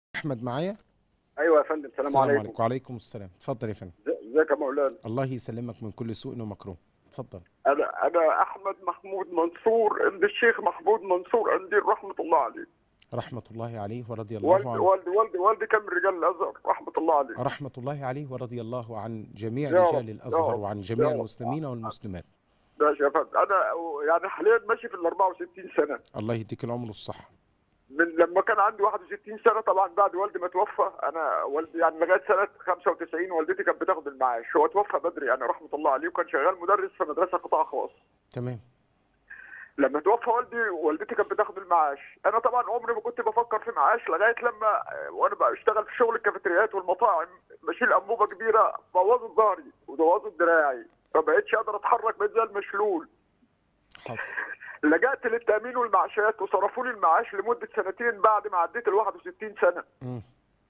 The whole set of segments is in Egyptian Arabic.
احمد معايا ايوه يا فندم السلام السلام عليكم عليكم وعليكم السلام اتفضل يا فندم ازيك يا مولانا الله يسلمك من كل سوء ومكروه اتفضل انا انا احمد محمود منصور ابن الشيخ محمود منصور قنديل رحمه الله عليه رحمه الله عليه ورضي والدي الله عنه والدي والدي والدي كان من رجال الازهر رحمه الله عليه رحمه الله عليه ورضي الله عن جميع يا رب، رجال يا الازهر رب، وعن جميع يا رب. المسلمين والمسلمات ماشي يا فندم انا يعني حاليا ماشي في ال 64 سنه الله يديك العمر والصحه من لما كان عندي 61 سنه طبعا بعد والدي ما توفى انا والدي يعني لغايه سنه 95 والدتي كانت بتاخد المعاش هو توفى بدري يعني رحمه الله عليه وكان شغال مدرس في مدرسه قطاع خاص تمام لما توفى والدي والدتي كانت بتاخد المعاش انا طبعا عمري ما كنت بفكر في معاش لغايه لما وانا بشتغل في شغل الكافيتريات والمطاعم بشيل انبوبه كبيره بوظت ظهري وبوظت دراعي ما بقتش قادر اتحرك بقيت زي المشلول حاضر لجأت للتامين والمعاشات وصرفوا لي المعاش لمده سنتين بعد ما عديت ال 61 سنه مم.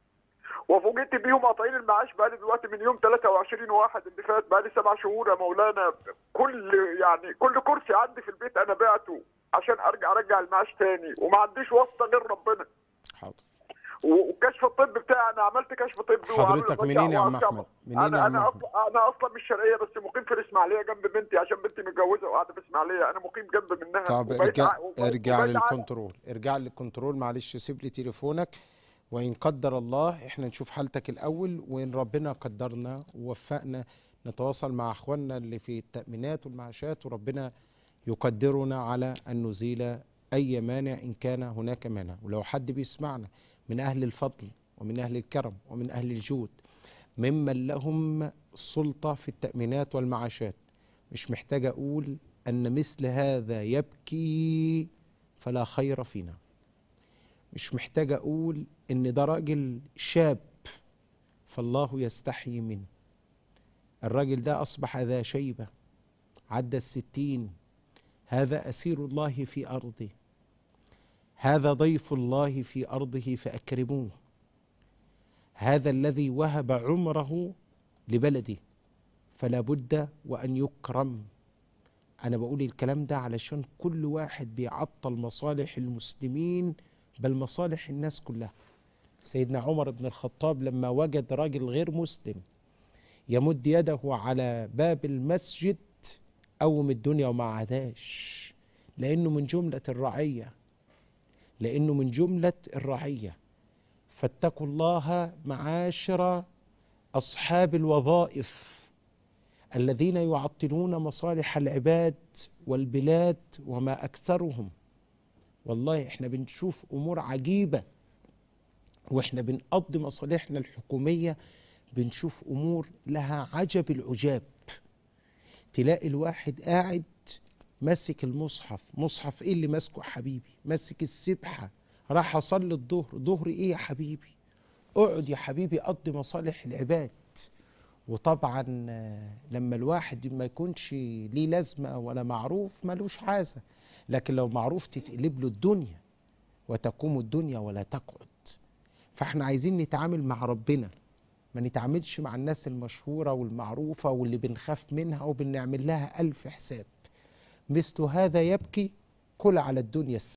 وفوجئت بيهم قاطعين المعاش بقالي دلوقتي من يوم 23 واحد اللي فات بقالي سبع شهور يا مولانا كل يعني كل كرسي عندي في البيت انا بعته عشان ارجع ارجع المعاش تاني وما عنديش واسطه غير ربنا حاضر و- وكشف الطب بتاعي انا عملت كشف طبي حضرتك وعامل منين يا عم وعامل- احمد منين انا يا عم انا احمد اصلا انا اصلا مش شرقيه بس مقيم في الاسماعيليه جنب بنتي عشان بنتي متجوزه وقاعده في الاسماعيليه انا مقيم جنب منها طب وبقيت ارجع ع- وبقيت- ارجع وبقيت ع- للكنترول ارجع للكنترول معلش سيب لي تليفونك وان قدر الله احنا نشوف حالتك الاول وان ربنا قدرنا ووفقنا نتواصل مع اخواننا اللي في التامينات والمعاشات وربنا يقدرنا على ان نزيل اي مانع ان كان هناك مانع ولو حد بيسمعنا من اهل الفضل ومن اهل الكرم ومن اهل الجود ممن لهم سلطه في التامينات والمعاشات مش محتاج اقول ان مثل هذا يبكي فلا خير فينا مش محتاج اقول ان ده راجل شاب فالله يستحيي منه الراجل ده اصبح ذا شيبه عدى الستين هذا اسير الله في ارضه هذا ضيف الله في ارضه فاكرموه هذا الذي وهب عمره لبلده فلا بد وان يكرم انا بقول الكلام ده علشان كل واحد بيعطل مصالح المسلمين بل مصالح الناس كلها سيدنا عمر بن الخطاب لما وجد راجل غير مسلم يمد يده على باب المسجد قوم الدنيا وما عداش لانه من جمله الرعيه لانه من جمله الرعيه فاتقوا الله معاشر اصحاب الوظائف الذين يعطلون مصالح العباد والبلاد وما اكثرهم والله احنا بنشوف امور عجيبه واحنا بنقضي مصالحنا الحكوميه بنشوف امور لها عجب العجاب تلاقي الواحد قاعد ماسك المصحف مصحف ايه اللي ماسكه يا حبيبي ماسك السبحه راح اصلي الظهر ظهر ايه يا حبيبي اقعد يا حبيبي قضي مصالح العباد وطبعا آه، لما الواحد ما يكونش ليه لازمه ولا معروف ملوش حاجه لكن لو معروف تتقلب له الدنيا وتقوم الدنيا ولا تقعد فاحنا عايزين نتعامل مع ربنا ما نتعاملش مع الناس المشهورة والمعروفة واللي بنخاف منها وبنعمل لها ألف حساب مثل هذا يبكي كل على الدنيا السنة